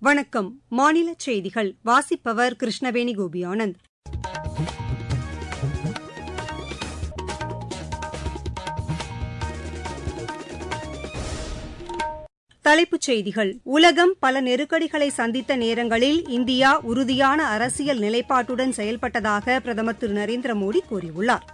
வணக்கம் மாநில செய்திகள் வாசிப்பவர் கிருஷ்ணவேணி கோபியானந்த் தலைப்புச் செய்திகள் உலகம் பல நெருக்கடிகளை சந்தித்த நேரங்களில் இந்தியா உறுதியான அரசியல் நிலைப்பாட்டுடன் செயல்பட்டதாக பிரதமர் திரு நரேந்திர மோடி கூறியுள்ளார்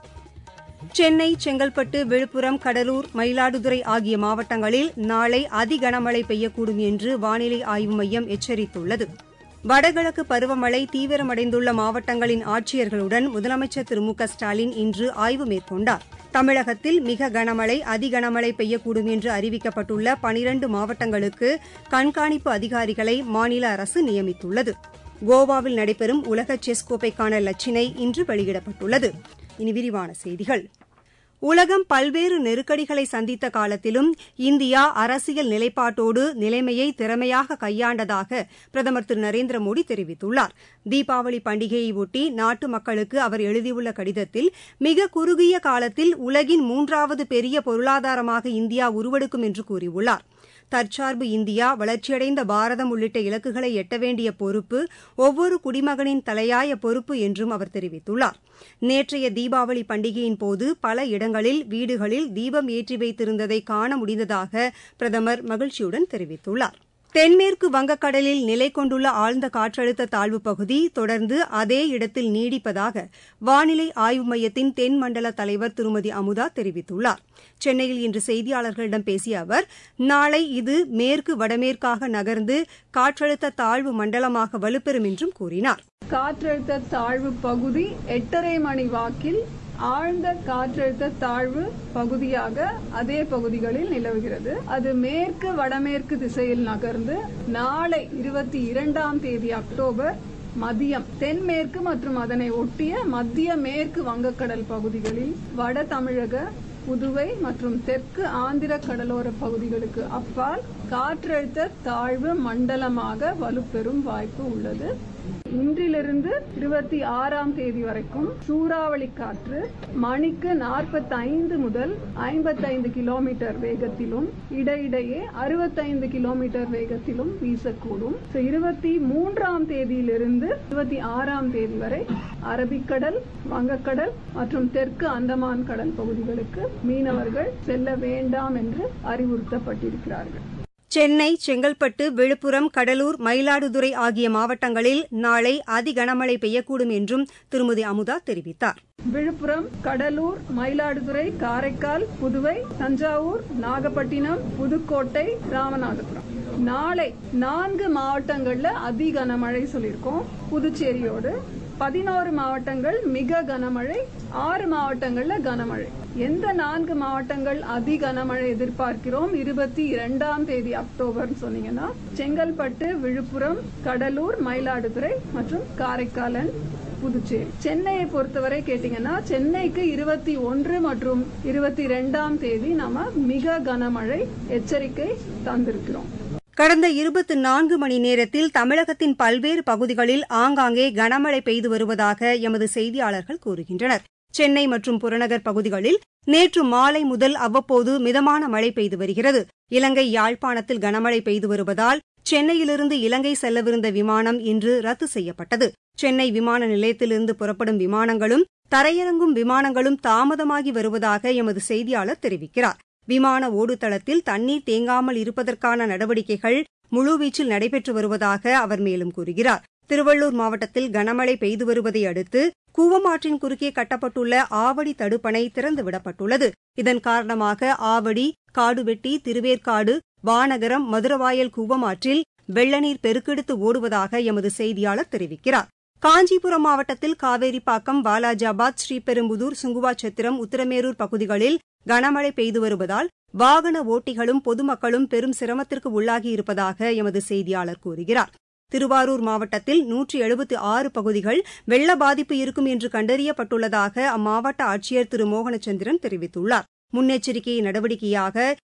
சென்னை செங்கல்பட்டு விழுப்புரம் கடலூர் மயிலாடுதுறை ஆகிய மாவட்டங்களில் நாளை அதிகனமழை பெய்யக்கூடும் என்று வானிலை ஆய்வு மையம் எச்சரித்துள்ளது வடகிழக்கு பருவமழை தீவிரமடைந்துள்ள மாவட்டங்களின் ஆட்சியர்களுடன் முதலமைச்சர் திரு மு க ஸ்டாலின் இன்று ஆய்வு மேற்கொண்டார் தமிழகத்தில் மிக கனமழை அதிகனமழை பெய்யக்கூடும் என்று அறிவிக்கப்பட்டுள்ள பனிரண்டு மாவட்டங்களுக்கு கண்காணிப்பு அதிகாரிகளை மாநில அரசு நியமித்துள்ளது கோவாவில் நடைபெறும் உலக செஸ் கோப்பைக்கான லட்சினை இன்று வெளியிடப்பட்டுள்ளது இனி விரிவான செய்திகள் உலகம் பல்வேறு நெருக்கடிகளை சந்தித்த காலத்திலும் இந்தியா அரசியல் நிலைப்பாட்டோடு நிலைமையை திறமையாக கையாண்டதாக பிரதமர் திரு நரேந்திர மோடி தெரிவித்துள்ளார் தீபாவளி பண்டிகையையொட்டி நாட்டு மக்களுக்கு அவர் எழுதியுள்ள கடிதத்தில் மிக குறுகிய காலத்தில் உலகின் மூன்றாவது பெரிய பொருளாதாரமாக இந்தியா உருவெடுக்கும் என்று கூறியுள்ளார் தற்சார்பு இந்தியா வளர்ச்சியடைந்த பாரதம் உள்ளிட்ட இலக்குகளை எட்ட வேண்டிய பொறுப்பு ஒவ்வொரு குடிமகனின் தலையாய பொறுப்பு என்றும் அவர் தெரிவித்துள்ளார் நேற்றைய தீபாவளி பண்டிகையின் போது பல இடங்களில் வீடுகளில் தீபம் ஏற்றி வைத்திருந்ததை காண முடிந்ததாக பிரதமர் மகிழ்ச்சியுடன் தெரிவித்துள்ளார் தென்மேற்கு வங்கக்கடலில் நிலை கொண்டுள்ள ஆழ்ந்த காற்றழுத்த தாழ்வுப் பகுதி தொடர்ந்து அதே இடத்தில் நீடிப்பதாக வானிலை ஆய்வு மையத்தின் தென் மண்டல தலைவர் திருமதி அமுதா தெரிவித்துள்ளார் சென்னையில் இன்று செய்தியாளர்களிடம் பேசிய அவர் நாளை இது மேற்கு வடமேற்காக நகர்ந்து காற்றழுத்த தாழ்வு மண்டலமாக வலுப்பெறும் என்றும் கூறினார் காற்றழுத்த தாழ்வு பகுதி எட்டரை மணி வாக்கில் ஆழ்ந்த காற்றழுத்த தாழ்வு பகுதியாக அதே பகுதிகளில் நிலவுகிறது அது மேற்கு வடமேற்கு திசையில் நகர்ந்து நாளை இருபத்தி இரண்டாம் தேதி அக்டோபர் மதியம் தென்மேற்கு மற்றும் அதனை ஒட்டிய மத்திய மேற்கு வங்கக்கடல் பகுதிகளில் வட தமிழக புதுவை மற்றும் தெற்கு ஆந்திர கடலோர பகுதிகளுக்கு அப்பால் காற்றழுத்த தாழ்வு மண்டலமாக வலுப்பெறும் வாய்ப்பு உள்ளது இன்றிலிருந்து இருபத்தி ஆறாம் தேதி வரைக்கும் சூறாவளி காற்று மணிக்கு நாற்பத்தி ஐந்து முதல் ஐம்பத்தைந்து கிலோமீட்டர் வேகத்திலும் இடையிடையே அறுபத்தைந்து கிலோமீட்டர் வேகத்திலும் வீசக்கூடும் இருபத்தி மூன்றாம் தேதியிலிருந்து இருபத்தி ஆறாம் தேதி வரை அரபிக்கடல் வங்கக்கடல் மற்றும் தெற்கு அந்தமான் கடல் பகுதிகளுக்கு மீனவர்கள் செல்ல வேண்டாம் என்று அறிவுறுத்தப்பட்டிருக்கிறார்கள் சென்னை செங்கல்பட்டு விழுப்புரம் கடலூர் மயிலாடுதுறை ஆகிய மாவட்டங்களில் நாளை அதிகனமழை பெய்யக்கூடும் என்றும் திருமதி அமுதா தெரிவித்தார் விழுப்புரம் கடலூர் மயிலாடுதுறை காரைக்கால் புதுவை தஞ்சாவூர் நாகப்பட்டினம் புதுக்கோட்டை ராமநாதபுரம் நாளை நான்கு மாவட்டங்கள்ல அதி கனமழை சொல்லியிருக்கோம் புதுச்சேரியோடு பதினோரு மாவட்டங்கள் மிக கனமழை ஆறு மாவட்டங்கள்ல கனமழை எந்த நான்கு மாவட்டங்கள் அதி கனமழை எதிர்பார்க்கிறோம் இருபத்தி இரண்டாம் தேதி அக்டோபர் சொன்னீங்கன்னா செங்கல்பட்டு விழுப்புரம் கடலூர் மயிலாடுதுறை மற்றும் காரைக்காலன் புதுச்சேரி சென்னையை பொறுத்தவரை கேட்டீங்கன்னா சென்னைக்கு இருபத்தி ஒன்று மற்றும் இருபத்தி இரண்டாம் தேதி நாம மிக கனமழை எச்சரிக்கை தந்திருக்கிறோம் கடந்த இருபத்தி நான்கு மணி நேரத்தில் தமிழகத்தின் பல்வேறு பகுதிகளில் ஆங்காங்கே கனமழை பெய்து வருவதாக எமது செய்தியாளர்கள் கூறுகின்றனர் சென்னை மற்றும் புறநகர் பகுதிகளில் நேற்று மாலை முதல் அவ்வப்போது மிதமான மழை பெய்து வருகிறது இலங்கை யாழ்ப்பாணத்தில் கனமழை பெய்து வருவதால் சென்னையிலிருந்து இலங்கை செல்லவிருந்த விமானம் இன்று ரத்து செய்யப்பட்டது சென்னை விமான நிலையத்திலிருந்து புறப்படும் விமானங்களும் தரையிறங்கும் விமானங்களும் தாமதமாகி வருவதாக எமது செய்தியாளர் தெரிவிக்கிறார் விமான ஓடுதளத்தில் தண்ணீர் தேங்காமல் இருப்பதற்கான நடவடிக்கைகள் முழுவீச்சில் நடைபெற்று வருவதாக அவர் மேலும் கூறுகிறார் திருவள்ளூர் மாவட்டத்தில் கனமழை பெய்து வருவதை அடுத்து கூவமாற்றின் குறுக்கே கட்டப்பட்டுள்ள ஆவடி தடுப்பணை திறந்துவிடப்பட்டுள்ளது இதன் காரணமாக ஆவடி காடுவெட்டி திருவேற்காடு வானகரம் மதுரவாயல் கூவமாற்றில் வெள்ளநீர் பெருக்கெடுத்து ஓடுவதாக எமது செய்தியாளர் தெரிவிக்கிறார் காஞ்சிபுரம் மாவட்டத்தில் காவேரிப்பாக்கம் வாலாஜாபாத் ஸ்ரீபெரும்புதூர் சுங்குவாச்சத்திரம் உத்திரமேரூர் பகுதிகளில் கனமழை பெய்து வருவதால் வாகன ஓட்டிகளும் பொதுமக்களும் பெரும் சிரமத்திற்கு உள்ளாகி இருப்பதாக எமது செய்தியாளர் கூறுகிறார் திருவாரூர் மாவட்டத்தில் நூற்றி எழுபத்தி ஆறு பகுதிகள் வெள்ள பாதிப்பு இருக்கும் என்று கண்டறியப்பட்டுள்ளதாக அம்மாவட்ட ஆட்சியர் திரு மோகனச்சந்திரன் தெரிவித்துள்ளார் முன்னெச்சரிக்கை நடவடிக்கையாக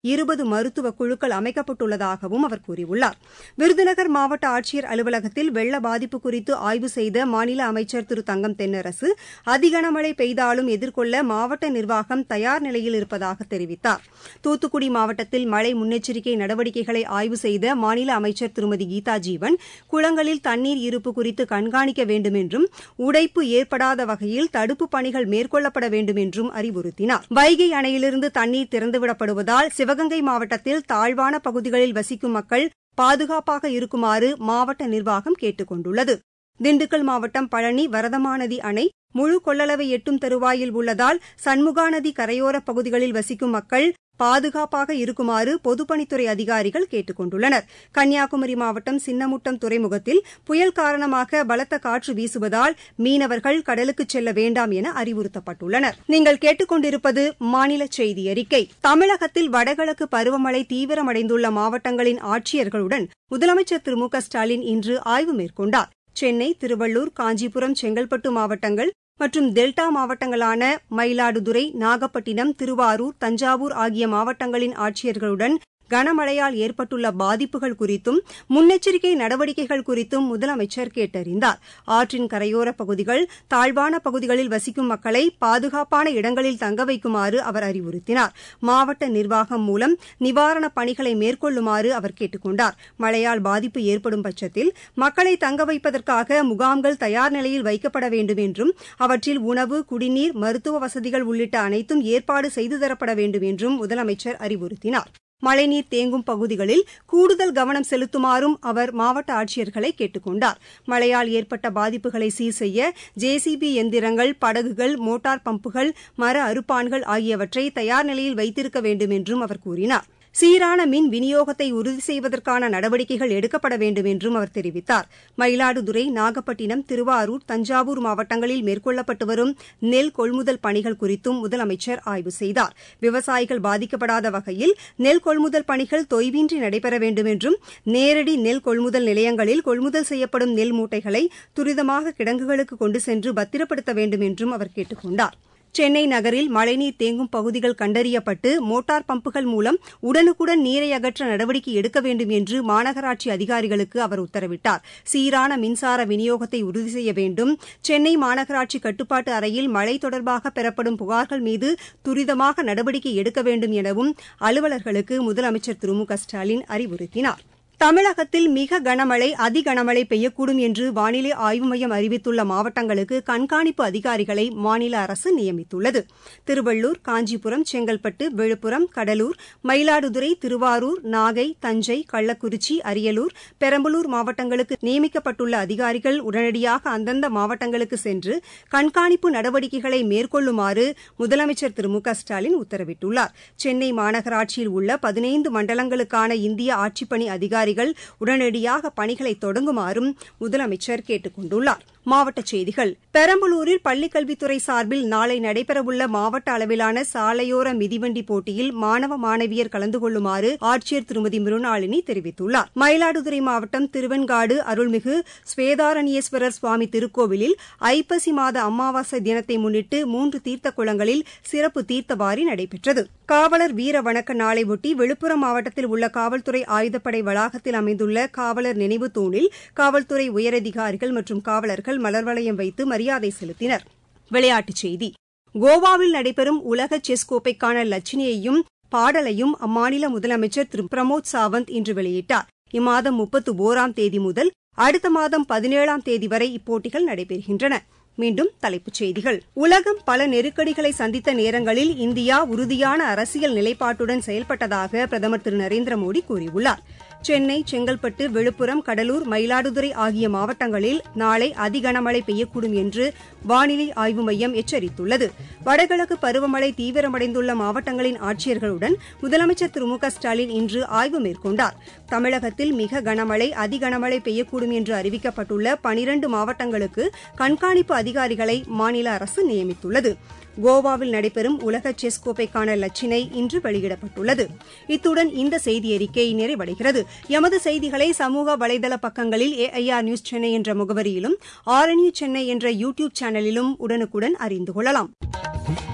இருபது மருத்துவ குழுக்கள் அமைக்கப்பட்டுள்ளதாகவும் அவர் கூறியுள்ளார் விருதுநகர் மாவட்ட ஆட்சியர் அலுவலகத்தில் வெள்ள பாதிப்பு குறித்து ஆய்வு செய்த மாநில அமைச்சர் திரு தங்கம் தென்னரசு அதிகனமழை பெய்தாலும் எதிர்கொள்ள மாவட்ட நிர்வாகம் தயார் நிலையில் இருப்பதாக தெரிவித்தார் தூத்துக்குடி மாவட்டத்தில் மழை முன்னெச்சரிக்கை நடவடிக்கைகளை ஆய்வு செய்த மாநில அமைச்சர் திருமதி கீதா ஜீவன் குளங்களில் தண்ணீர் இருப்பு குறித்து கண்காணிக்க வேண்டும் என்றும் உடைப்பு ஏற்படாத வகையில் தடுப்புப் பணிகள் மேற்கொள்ளப்பட வேண்டும் என்றும் அறிவுறுத்தினார் வைகை அணையிலிருந்து தண்ணீர் திறந்துவிடப்படுவதால் சிவகங்கை மாவட்டத்தில் தாழ்வான பகுதிகளில் வசிக்கும் மக்கள் பாதுகாப்பாக இருக்குமாறு மாவட்ட நிர்வாகம் கேட்டுக் கொண்டுள்ளது திண்டுக்கல் மாவட்டம் பழனி வரதமாநதி அணை முழு கொள்ளளவை எட்டும் தருவாயில் உள்ளதால் சண்முகாநதி கரையோரப் பகுதிகளில் வசிக்கும் மக்கள் பாதுகாப்பாக இருக்குமாறு பொதுப்பணித்துறை அதிகாரிகள் கேட்டுக் கொண்டுள்ளனர் கன்னியாகுமரி மாவட்டம் சின்னமுட்டம் துறைமுகத்தில் புயல் காரணமாக பலத்த காற்று வீசுவதால் மீனவர்கள் கடலுக்கு செல்ல வேண்டாம் என அறிவுறுத்தப்பட்டுள்ளனர் நீங்கள் கேட்டுக்கொண்டிருப்பது மாநில செய்தி அறிக்கை தமிழகத்தில் வடகிழக்கு பருவமழை தீவிரமடைந்துள்ள மாவட்டங்களின் ஆட்சியர்களுடன் முதலமைச்சர் திரு மு க ஸ்டாலின் இன்று ஆய்வு மேற்கொண்டார் சென்னை திருவள்ளூர் காஞ்சிபுரம் செங்கல்பட்டு மாவட்டங்கள் மற்றும் டெல்டா மாவட்டங்களான மயிலாடுதுறை நாகப்பட்டினம் திருவாரூர் தஞ்சாவூர் ஆகிய மாவட்டங்களின் ஆட்சியர்களுடன் கனமழையால் ஏற்பட்டுள்ள பாதிப்புகள் குறித்தும் முன்னெச்சரிக்கை நடவடிக்கைகள் குறித்தும் முதலமைச்சர் கேட்டறிந்தார் ஆற்றின் கரையோரப் பகுதிகள் தாழ்வான பகுதிகளில் வசிக்கும் மக்களை பாதுகாப்பான இடங்களில் தங்க வைக்குமாறு அவர் அறிவுறுத்தினார் மாவட்ட நிர்வாகம் மூலம் நிவாரணப் பணிகளை மேற்கொள்ளுமாறு அவர் கேட்டுக் கொண்டார் மழையால் பாதிப்பு ஏற்படும் பட்சத்தில் மக்களை தங்க வைப்பதற்காக முகாம்கள் தயார் நிலையில் வைக்கப்பட வேண்டும் என்றும் அவற்றில் உணவு குடிநீர் மருத்துவ வசதிகள் உள்ளிட்ட அனைத்தும் ஏற்பாடு செய்து தரப்பட வேண்டும் என்றும் முதலமைச்சர் அறிவுறுத்தினார் மழைநீர் தேங்கும் பகுதிகளில் கூடுதல் கவனம் செலுத்துமாறும் அவர் மாவட்ட ஆட்சியர்களை கேட்டுக் கொண்டார் மழையால் ஏற்பட்ட பாதிப்புகளை சீர் செய்ய ஜேசிபி எந்திரங்கள் படகுகள் மோட்டார் பம்புகள் மர அறுப்பான்கள் ஆகியவற்றை தயார் நிலையில் வைத்திருக்க வேண்டும் என்றும் அவர் கூறினார் சீரான மின் விநியோகத்தை உறுதி செய்வதற்கான நடவடிக்கைகள் எடுக்கப்பட வேண்டும் என்றும் அவர் தெரிவித்தார் மயிலாடுதுறை நாகப்பட்டினம் திருவாரூர் தஞ்சாவூர் மாவட்டங்களில் மேற்கொள்ளப்பட்டு வரும் நெல் கொள்முதல் பணிகள் குறித்தும் முதலமைச்சர் ஆய்வு செய்தார் விவசாயிகள் பாதிக்கப்படாத வகையில் நெல் கொள்முதல் பணிகள் தொய்வின்றி நடைபெற வேண்டும் என்றும் நேரடி நெல் கொள்முதல் நிலையங்களில் கொள்முதல் செய்யப்படும் நெல் மூட்டைகளை துரிதமாக கிடங்குகளுக்கு கொண்டு சென்று பத்திரப்படுத்த வேண்டும் என்றும் அவர் கேட்டுக் கொண்டார் சென்னை நகரில் மழைநீர் தேங்கும் பகுதிகள் கண்டறியப்பட்டு மோட்டார் பம்புகள் மூலம் உடனுக்குடன் நீரை அகற்ற நடவடிக்கை எடுக்க வேண்டும் என்று மாநகராட்சி அதிகாரிகளுக்கு அவர் உத்தரவிட்டார் சீரான மின்சார விநியோகத்தை உறுதி செய்ய வேண்டும் சென்னை மாநகராட்சி கட்டுப்பாட்டு அறையில் மழை தொடர்பாக பெறப்படும் புகார்கள் மீது துரிதமாக நடவடிக்கை எடுக்க வேண்டும் எனவும் அலுவலர்களுக்கு முதலமைச்சர் திரு மு க ஸ்டாலின் அறிவுறுத்தினார் தமிழகத்தில் மிக கனமழை அதிகனமழை பெய்யக்கூடும் என்று வானிலை ஆய்வு மையம் அறிவித்துள்ள மாவட்டங்களுக்கு கண்காணிப்பு அதிகாரிகளை மாநில அரசு நியமித்துள்ளது திருவள்ளூர் காஞ்சிபுரம் செங்கல்பட்டு விழுப்புரம் கடலூர் மயிலாடுதுறை திருவாரூர் நாகை தஞ்சை கள்ளக்குறிச்சி அரியலூர் பெரம்பலூர் மாவட்டங்களுக்கு நியமிக்கப்பட்டுள்ள அதிகாரிகள் உடனடியாக அந்தந்த மாவட்டங்களுக்கு சென்று கண்காணிப்பு நடவடிக்கைகளை மேற்கொள்ளுமாறு முதலமைச்சர் திரு மு க ஸ்டாலின் உத்தரவிட்டுள்ளார் சென்னை மாநகராட்சியில் உள்ள பதினைந்து மண்டலங்களுக்கான இந்திய ஆட்சிப்பணி அதிகாரி அதிகாரிகள் உடனடியாக பணிகளை தொடங்குமாறும் முதலமைச்சர் கேட்டுக் கொண்டுள்ளார் மாவட்டச் செய்திகள் பெரம்பலூரில் பள்ளிக்கல்வித்துறை சார்பில் நாளை நடைபெறவுள்ள மாவட்ட அளவிலான சாலையோர மிதிவண்டி போட்டியில் மாணவ மாணவியர் கலந்து கொள்ளுமாறு ஆட்சியர் திருமதி மிருணாளினி தெரிவித்துள்ளார் மயிலாடுதுறை மாவட்டம் திருவெண்காடு அருள்மிகு ஸ்வேதாரண்யேஸ்வரர் சுவாமி திருக்கோவிலில் ஐப்பசி மாத அமாவாசை தினத்தை முன்னிட்டு மூன்று தீர்த்த குளங்களில் சிறப்பு தீர்த்தவாரி நடைபெற்றது காவலர் வீர வணக்க நாளையொட்டி விழுப்புரம் மாவட்டத்தில் உள்ள காவல்துறை ஆயுதப்படை வளாகத்தில் அமைந்துள்ள காவலர் நினைவு தூணில் காவல்துறை உயரதிகாரிகள் மற்றும் காவலர்கள் மலர்வளையம் வைத்து மரியாதை செலுத்தினர் விளையாட்டுச் செய்தி கோவாவில் நடைபெறும் உலக செஸ் கோப்பைக்கான லட்சணையையும் பாடலையும் அம்மாநில முதலமைச்சர் திரு பிரமோத் சாவந்த் இன்று வெளியிட்டார் இம்மாதம் முப்பத்து ஓராம் தேதி முதல் அடுத்த மாதம் பதினேழாம் தேதி வரை இப்போட்டிகள் நடைபெறுகின்றன மீண்டும் தலைப்புச் செய்திகள் உலகம் பல நெருக்கடிகளை சந்தித்த நேரங்களில் இந்தியா உறுதியான அரசியல் நிலைப்பாட்டுடன் செயல்பட்டதாக பிரதமர் திரு நரேந்திர மோடி கூறியுள்ளார் சென்னை செங்கல்பட்டு விழுப்புரம் கடலூர் மயிலாடுதுறை ஆகிய மாவட்டங்களில் நாளை அதிகனமழை பெய்யக்கூடும் என்று வானிலை ஆய்வு மையம் எச்சரித்துள்ளது வடகிழக்கு பருவமழை தீவிரமடைந்துள்ள மாவட்டங்களின் ஆட்சியர்களுடன் முதலமைச்சர் திரு மு க ஸ்டாலின் இன்று ஆய்வு மேற்கொண்டார் தமிழகத்தில் மிக கனமழை அதிகனமழை பெய்யக்கூடும் என்று அறிவிக்கப்பட்டுள்ள பனிரண்டு மாவட்டங்களுக்கு கண்காணிப்பு அதிகாரிகளை மாநில அரசு நியமித்துள்ளது கோவாவில் நடைபெறும் உலக செஸ் கோப்பைக்கான லட்சினை இன்று வெளியிடப்பட்டுள்ளது இத்துடன் இந்த செய்தியறிக்கை நிறைவடைகிறது எமது செய்திகளை சமூக வலைதள பக்கங்களில் ஏஐஆர் நியூஸ் சென்னை என்ற முகவரியிலும் ஆர்என்யூ சென்னை என்ற யூ டியூப் சேனலிலும் உடனுக்குடன் அறிந்து கொள்ளலாம்